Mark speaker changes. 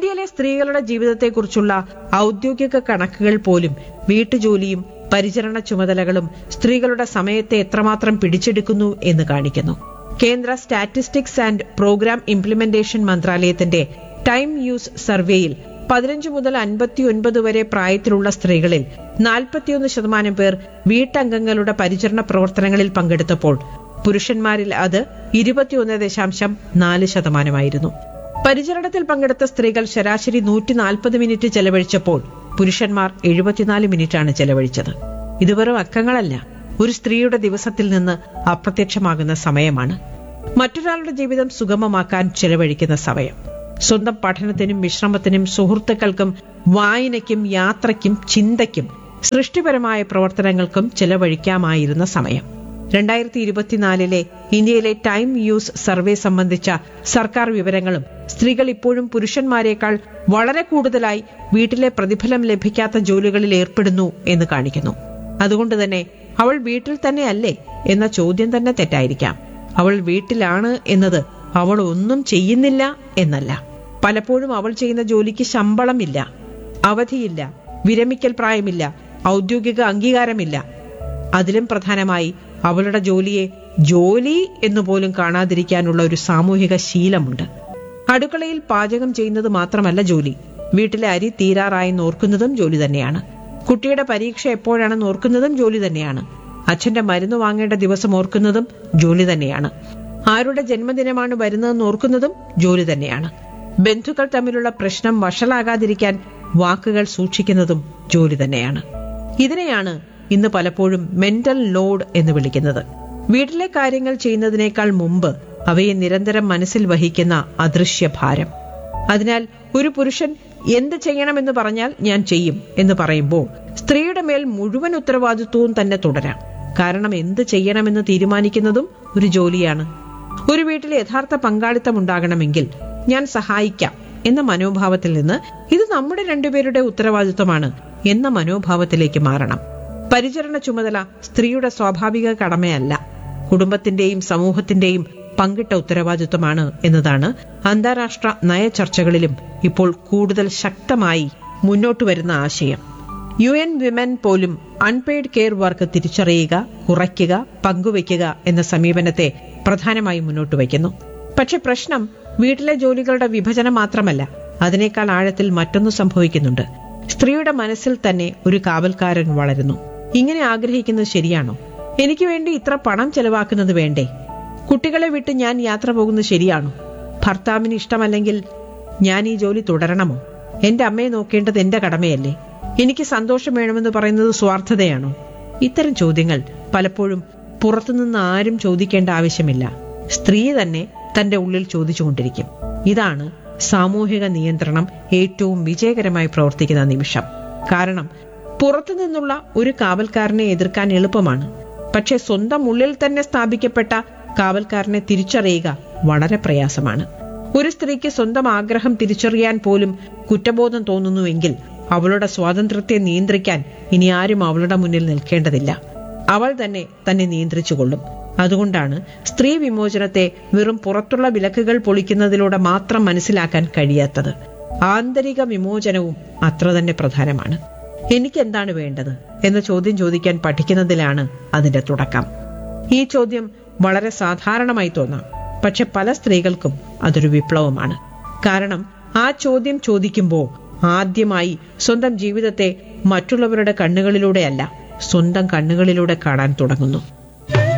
Speaker 1: ഇന്ത്യയിലെ സ്ത്രീകളുടെ ജീവിതത്തെക്കുറിച്ചുള്ള ഔദ്യോഗിക കണക്കുകൾ പോലും വീട്ടുജോലിയും പരിചരണ ചുമതലകളും സ്ത്രീകളുടെ സമയത്തെ എത്രമാത്രം പിടിച്ചെടുക്കുന്നു എന്ന് കാണിക്കുന്നു കേന്ദ്ര സ്റ്റാറ്റിസ്റ്റിക്സ് ആൻഡ് പ്രോഗ്രാം ഇംപ്ലിമെന്റേഷൻ മന്ത്രാലയത്തിന്റെ ടൈം യൂസ് സർവേയിൽ പതിനഞ്ച് മുതൽ അൻപത്തിയൊൻപത് വരെ പ്രായത്തിലുള്ള സ്ത്രീകളിൽ നാൽപ്പത്തിയൊന്ന് ശതമാനം പേർ വീട്ടംഗങ്ങളുടെ പരിചരണ പ്രവർത്തനങ്ങളിൽ പങ്കെടുത്തപ്പോൾ പുരുഷന്മാരിൽ അത് ഇരുപത്തിയൊന്ന് ദശാംശം നാല് ശതമാനമായിരുന്നു പരിചരണത്തിൽ പങ്കെടുത്ത സ്ത്രീകൾ ശരാശരി നൂറ്റി നാൽപ്പത് മിനിറ്റ് ചെലവഴിച്ചപ്പോൾ പുരുഷന്മാർ എഴുപത്തിനാല് മിനിറ്റാണ് ചെലവഴിച്ചത് ഇത് വെറും അക്കങ്ങളല്ല ഒരു സ്ത്രീയുടെ ദിവസത്തിൽ നിന്ന് അപ്രത്യക്ഷമാകുന്ന സമയമാണ് മറ്റൊരാളുടെ ജീവിതം സുഗമമാക്കാൻ ചെലവഴിക്കുന്ന സമയം സ്വന്തം പഠനത്തിനും വിശ്രമത്തിനും സുഹൃത്തുക്കൾക്കും വായനയ്ക്കും യാത്രയ്ക്കും ചിന്തയ്ക്കും സൃഷ്ടിപരമായ പ്രവർത്തനങ്ങൾക്കും ചെലവഴിക്കാമായിരുന്ന സമയം രണ്ടായിരത്തി ഇരുപത്തിനാലിലെ ഇന്ത്യയിലെ ടൈം യൂസ് സർവേ സംബന്ധിച്ച സർക്കാർ വിവരങ്ങളും സ്ത്രീകൾ ഇപ്പോഴും പുരുഷന്മാരെക്കാൾ വളരെ കൂടുതലായി വീട്ടിലെ പ്രതിഫലം ലഭിക്കാത്ത ജോലികളിൽ ഏർപ്പെടുന്നു എന്ന് കാണിക്കുന്നു അതുകൊണ്ട് തന്നെ അവൾ വീട്ടിൽ തന്നെ അല്ലേ എന്ന ചോദ്യം തന്നെ തെറ്റായിരിക്കാം അവൾ വീട്ടിലാണ് എന്നത് അവൾ ഒന്നും ചെയ്യുന്നില്ല എന്നല്ല പലപ്പോഴും അവൾ ചെയ്യുന്ന ജോലിക്ക് ശമ്പളമില്ല അവധിയില്ല വിരമിക്കൽ പ്രായമില്ല ഔദ്യോഗിക അംഗീകാരമില്ല അതിലും പ്രധാനമായി അവളുടെ ജോലിയെ ജോലി എന്ന് പോലും കാണാതിരിക്കാനുള്ള ഒരു സാമൂഹിക ശീലമുണ്ട് അടുക്കളയിൽ പാചകം ചെയ്യുന്നത് മാത്രമല്ല ജോലി വീട്ടിലെ അരി തീരാറായി നോർക്കുന്നതും ജോലി തന്നെയാണ് കുട്ടിയുടെ പരീക്ഷ എപ്പോഴാണെന്ന് ഓർക്കുന്നതും ജോലി തന്നെയാണ് അച്ഛന്റെ മരുന്ന് വാങ്ങേണ്ട ദിവസം ഓർക്കുന്നതും ജോലി തന്നെയാണ് ആരുടെ ജന്മദിനമാണ് വരുന്നതെന്ന് ഓർക്കുന്നതും ജോലി തന്നെയാണ് ബന്ധുക്കൾ തമ്മിലുള്ള പ്രശ്നം വഷളാകാതിരിക്കാൻ വാക്കുകൾ സൂക്ഷിക്കുന്നതും ജോലി തന്നെയാണ് ഇതിനെയാണ് ഇന്ന് പലപ്പോഴും മെന്റൽ ലോഡ് എന്ന് വിളിക്കുന്നത് വീട്ടിലെ കാര്യങ്ങൾ ചെയ്യുന്നതിനേക്കാൾ മുമ്പ് അവയെ നിരന്തരം മനസ്സിൽ വഹിക്കുന്ന അദൃശ്യ ഭാരം അതിനാൽ ഒരു പുരുഷൻ എന്ത് ചെയ്യണമെന്ന് പറഞ്ഞാൽ ഞാൻ ചെയ്യും എന്ന് പറയുമ്പോൾ സ്ത്രീയുടെ മേൽ മുഴുവൻ ഉത്തരവാദിത്വവും തന്നെ തുടരാം കാരണം എന്ത് ചെയ്യണമെന്ന് തീരുമാനിക്കുന്നതും ഒരു ജോലിയാണ് ഒരു വീട്ടിൽ യഥാർത്ഥ പങ്കാളിത്തം ഉണ്ടാകണമെങ്കിൽ ഞാൻ സഹായിക്കാം എന്ന മനോഭാവത്തിൽ നിന്ന് ഇത് നമ്മുടെ രണ്ടുപേരുടെ ഉത്തരവാദിത്വമാണ് എന്ന മനോഭാവത്തിലേക്ക് മാറണം പരിചരണ ചുമതല സ്ത്രീയുടെ സ്വാഭാവിക കടമയല്ല കുടുംബത്തിന്റെയും സമൂഹത്തിന്റെയും പങ്കിട്ട ഉത്തരവാദിത്വമാണ് എന്നതാണ് അന്താരാഷ്ട്ര നയചർച്ചകളിലും ഇപ്പോൾ കൂടുതൽ ശക്തമായി മുന്നോട്ട് വരുന്ന ആശയം യു എൻ വിമൻ പോലും അൺപെയ്ഡ് കെയർ വർക്ക് തിരിച്ചറിയുക കുറയ്ക്കുക പങ്കുവയ്ക്കുക എന്ന സമീപനത്തെ പ്രധാനമായും മുന്നോട്ട് വയ്ക്കുന്നു പക്ഷെ പ്രശ്നം വീട്ടിലെ ജോലികളുടെ വിഭജനം മാത്രമല്ല അതിനേക്കാൾ ആഴത്തിൽ മറ്റൊന്ന് സംഭവിക്കുന്നുണ്ട് സ്ത്രീയുടെ മനസ്സിൽ തന്നെ ഒരു കാവൽക്കാരൻ വളരുന്നു ഇങ്ങനെ ആഗ്രഹിക്കുന്നത് ശരിയാണോ എനിക്ക് വേണ്ടി ഇത്ര പണം ചെലവാക്കുന്നത് വേണ്ടേ കുട്ടികളെ വിട്ട് ഞാൻ യാത്ര പോകുന്നത് ശരിയാണോ ഭർത്താവിന് ഇഷ്ടമല്ലെങ്കിൽ ഞാൻ ഈ ജോലി തുടരണമോ എന്റെ അമ്മയെ നോക്കേണ്ടത് എന്റെ കടമയല്ലേ എനിക്ക് സന്തോഷം വേണമെന്ന് പറയുന്നത് സ്വാർത്ഥതയാണോ ഇത്തരം ചോദ്യങ്ങൾ പലപ്പോഴും പുറത്തുനിന്ന് ആരും ചോദിക്കേണ്ട ആവശ്യമില്ല സ്ത്രീ തന്നെ തന്റെ ഉള്ളിൽ ചോദിച്ചുകൊണ്ടിരിക്കും ഇതാണ് സാമൂഹിക നിയന്ത്രണം ഏറ്റവും വിജയകരമായി പ്രവർത്തിക്കുന്ന നിമിഷം കാരണം പുറത്തു നിന്നുള്ള ഒരു കാവൽക്കാരനെ എതിർക്കാൻ എളുപ്പമാണ് പക്ഷെ സ്വന്തം ഉള്ളിൽ തന്നെ സ്ഥാപിക്കപ്പെട്ട കാവൽക്കാരനെ തിരിച്ചറിയുക വളരെ പ്രയാസമാണ് ഒരു സ്ത്രീക്ക് സ്വന്തം ആഗ്രഹം തിരിച്ചറിയാൻ പോലും കുറ്റബോധം തോന്നുന്നുവെങ്കിൽ അവളുടെ സ്വാതന്ത്ര്യത്തെ നിയന്ത്രിക്കാൻ ഇനി ആരും അവളുടെ മുന്നിൽ നിൽക്കേണ്ടതില്ല അവൾ തന്നെ തന്നെ നിയന്ത്രിച്ചുകൊള്ളും അതുകൊണ്ടാണ് സ്ത്രീ വിമോചനത്തെ വെറും പുറത്തുള്ള വിലക്കുകൾ പൊളിക്കുന്നതിലൂടെ മാത്രം മനസ്സിലാക്കാൻ കഴിയാത്തത് ആന്തരിക വിമോചനവും അത്ര തന്നെ പ്രധാനമാണ് എനിക്ക് എന്താണ് വേണ്ടത് എന്ന ചോദ്യം ചോദിക്കാൻ പഠിക്കുന്നതിലാണ് അതിന്റെ തുടക്കം ഈ ചോദ്യം വളരെ സാധാരണമായി തോന്നാം പക്ഷെ പല സ്ത്രീകൾക്കും അതൊരു വിപ്ലവമാണ് കാരണം ആ ചോദ്യം ചോദിക്കുമ്പോൾ ആദ്യമായി സ്വന്തം ജീവിതത്തെ മറ്റുള്ളവരുടെ കണ്ണുകളിലൂടെയല്ല സ്വന്തം കണ്ണുകളിലൂടെ കാണാൻ തുടങ്ങുന്നു